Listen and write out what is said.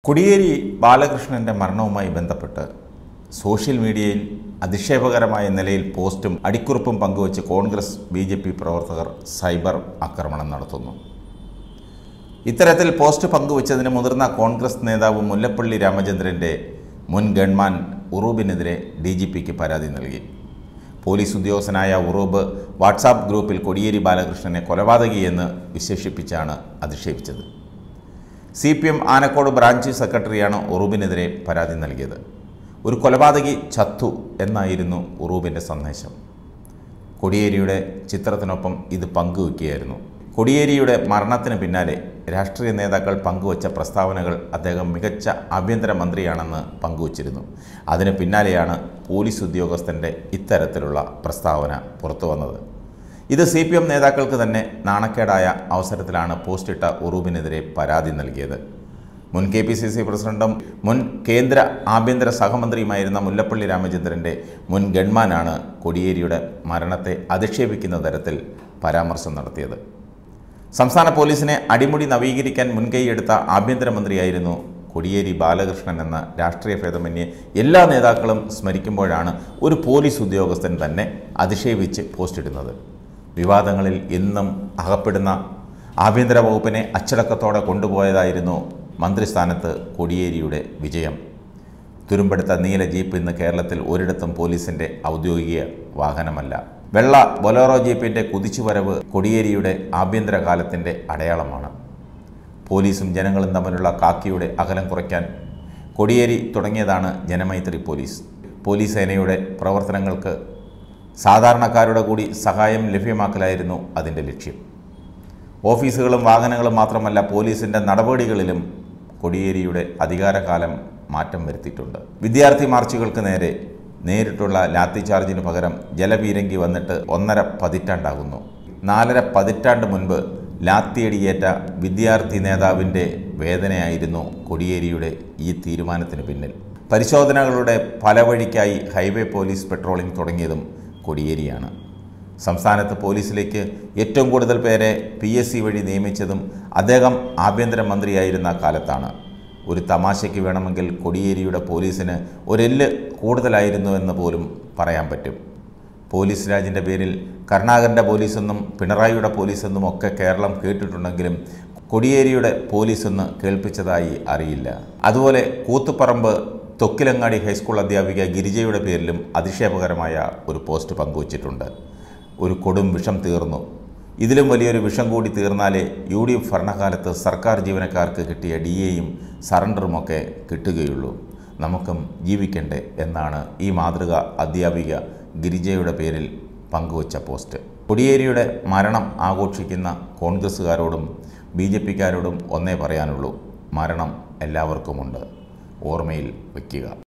കൊടിയേരി ബാലകൃഷ്ണൻ്റെ മരണവുമായി ബന്ധപ്പെട്ട് സോഷ്യൽ മീഡിയയിൽ അധിക്ഷേപകരമായ നിലയിൽ പോസ്റ്റും അടിക്കുറിപ്പും പങ്കുവച്ച് കോൺഗ്രസ് ബി ജെ പി പ്രവർത്തകർ സൈബർ ആക്രമണം നടത്തുന്നു ഇത്തരത്തിൽ പോസ്റ്റ് പങ്കുവച്ചതിന് മുതിർന്ന കോൺഗ്രസ് നേതാവ് മുല്ലപ്പള്ളി രാമചന്ദ്രൻ്റെ മുൻ ഗൺമാൻ ഉറൂബിനെതിരെ ഡി ജി പിക്ക് പരാതി നൽകി പോലീസ് ഉദ്യോഗസ്ഥനായ ഉറൂബ് വാട്സാപ്പ് ഗ്രൂപ്പിൽ കൊടിയേരി ബാലകൃഷ്ണനെ കൊലപാതകിയെന്ന് വിശേഷിപ്പിച്ചാണ് അധിക്ഷേപിച്ചത് C P M Anakkode branch സെക്രട്ടറിയാണ് ഉറൂബിനെതിരെ പരാതി നൽകിയത് ഒരു കൊലപാതകി ചത്തു എന്നായിരുന്നു ഉറൂബിൻ്റെ സന്ദേശം കൊടിയേരിയുടെ ചിത്രത്തിനൊപ്പം ഇത് പങ്കുവയ്ക്കുകയായിരുന്നു കൊടിയേരിയുടെ മരണത്തിന് പിന്നാലെ രാഷ്ട്രീയ നേതാക്കൾ പങ്കുവച്ച പ്രസ്താവനകൾ അദ്ദേഹം മികച്ച ആഭ്യന്തരമന്ത്രിയാണെന്ന് പങ്കുവച്ചിരുന്നു അതിന് പിന്നാലെയാണ് പോലീസ് ഉദ്യോഗസ്ഥൻ്റെ ഇത്തരത്തിലുള്ള പ്രസ്താവന പുറത്തു വന്നത് ഇത് സി പി എം നേതാക്കൾക്ക് തന്നെ നാണക്കേടായ അവസരത്തിലാണ് പോസ്റ്റിട്ട ഉറൂബിനെതിരെ പരാതി നൽകിയത് മുൻ കെ പി സി സി പ്രസിഡന്റും മുൻ കേന്ദ്ര ആഭ്യന്തര സഹമന്ത്രിയുമായിരുന്ന മുല്ലപ്പള്ളി രാമചന്ദ്രൻ്റെ മുൻ ഗൺമാനാണ് കൊടിയേരിയുടെ മരണത്തെ അധിക്ഷേപിക്കുന്ന തരത്തിൽ പരാമർശം നടത്തിയത് സംസ്ഥാന പോലീസിനെ അടിമുടി നവീകരിക്കാൻ മുൻകൈയെടുത്ത ആഭ്യന്തരമന്ത്രിയായിരുന്നു കൊടിയേരി ബാലകൃഷ്ണൻ എന്ന രാഷ്ട്രീയ ഭേദമന്യേ എല്ലാ നേതാക്കളും സ്മരിക്കുമ്പോഴാണ് ഒരു പോലീസ് ഉദ്യോഗസ്ഥൻ തന്നെ അധിക്ഷേപിച്ച് പോസ്റ്റിടുന്നത് വിവാദങ്ങളിൽ എന്നും അകപ്പെടുന്ന ആഭ്യന്തര വകുപ്പിനെ അച്ചടക്കത്തോടെ കൊണ്ടുപോയതായിരുന്നു മന്ത്രിസ്ഥാനത്ത് കൊടിയേരിയുടെ വിജയം തുരുമ്പെടുത്ത നീല ജീപ്പ് ഇന്ന് കേരളത്തിൽ ഒരിടത്തും പോലീസിൻ്റെ ഔദ്യോഗിക വാഹനമല്ല വെള്ള ബൊലോറോ ജീപ്പിൻ്റെ കുതിച്ചുവരവ് കൊടിയേരിയുടെ ആഭ്യന്തര കാലത്തിൻ്റെ അടയാളമാണ് പോലീസും ജനങ്ങളും തമ്മിലുള്ള കാക്കിയുടെ അകലം കുറയ്ക്കാൻ കൊടിയേരി തുടങ്ങിയതാണ് ജനമൈത്രി പോലീസ് പോലീസ് സേനയുടെ പ്രവർത്തനങ്ങൾക്ക് സാധാരണക്കാരുടെ കൂടി സഹായം ലഭ്യമാക്കലായിരുന്നു അതിൻ്റെ ലക്ഷ്യം ഓഫീസുകളും വാഹനങ്ങളും മാത്രമല്ല പോലീസിൻ്റെ നടപടികളിലും കൊടിയേരിയുടെ അധികാരകാലം മാറ്റം വരുത്തിയിട്ടുണ്ട് വിദ്യാർത്ഥി മാർച്ചുകൾക്ക് നേരെ നേരിട്ടുള്ള ലാത്തി ചാർജിന് പകരം ജലപീരങ്കി വന്നിട്ട് ഒന്നര പതിറ്റാണ്ടാകുന്നു നാലര പതിറ്റാണ്ട് മുൻപ് ലാത്തിയടിയേറ്റ വിദ്യാർത്ഥി നേതാവിൻ്റെ വേദനയായിരുന്നു കൊടിയേരിയുടെ ഈ തീരുമാനത്തിന് പിന്നിൽ പരിശോധനകളുടെ പല വഴിക്കായി ഹൈവേ പോലീസ് പെട്രോളിംഗ് തുടങ്ങിയതും കൊടിയേരിയാണ് സംസ്ഥാനത്ത് പോലീസിലേക്ക് ഏറ്റവും കൂടുതൽ പേരെ പി എസ് സി വഴി നിയമിച്ചതും അദ്ദേഹം ആഭ്യന്തരമന്ത്രിയായിരുന്ന കാലത്താണ് ഒരു തമാശയ്ക്ക് വേണമെങ്കിൽ കൊടിയേരിയുടെ പോലീസിന് ഒരെല്ല് കൂടുതലായിരുന്നുവെന്ന് പോലും പറയാൻ പറ്റും പോലീസ് രാജിൻ്റെ പേരിൽ കരുണാകരൻ്റെ പോലീസെന്നും പിണറായിയുടെ പോലീസെന്നും ഒക്കെ കേരളം കേട്ടിട്ടുണ്ടെങ്കിലും കൊടിയേരിയുടെ പോലീസെന്ന് കേൾപ്പിച്ചതായി അറിയില്ല അതുപോലെ കൂത്തുപറമ്പ് തൊക്കിലങ്ങാടി ഹൈസ്കൂൾ അധ്യാപിക ഗിരിജയുടെ പേരിലും അധിക്ഷേപകരമായ ഒരു പോസ്റ്റ് പങ്കുവച്ചിട്ടുണ്ട് ഒരു കൊടും വിഷം തീർന്നു ഇതിലും വലിയൊരു വിഷം കൂടി തീർന്നാലേ യു ഡി എഫ് ഭരണകാലത്ത് സർക്കാർ ജീവനക്കാർക്ക് കിട്ടിയ ഡി എയും സറണ്ടറുമൊക്കെ കിട്ടുകയുള്ളൂ നമുക്കും ജീവിക്കണ്ടേ എന്നാണ് ഈ മാതൃക അധ്യാപിക ഗിരിജയുടെ പേരിൽ പങ്കുവച്ച പോസ്റ്റ് കൊടിയേരിയുടെ മരണം ആഘോഷിക്കുന്ന കോൺഗ്രസ്സുകാരോടും ബി ജെ പിക്കാരോടും ഒന്നേ പറയാനുള്ളൂ മരണം എല്ലാവർക്കുമുണ്ട് ഓർമ്മയിൽ വയ്ക്കുക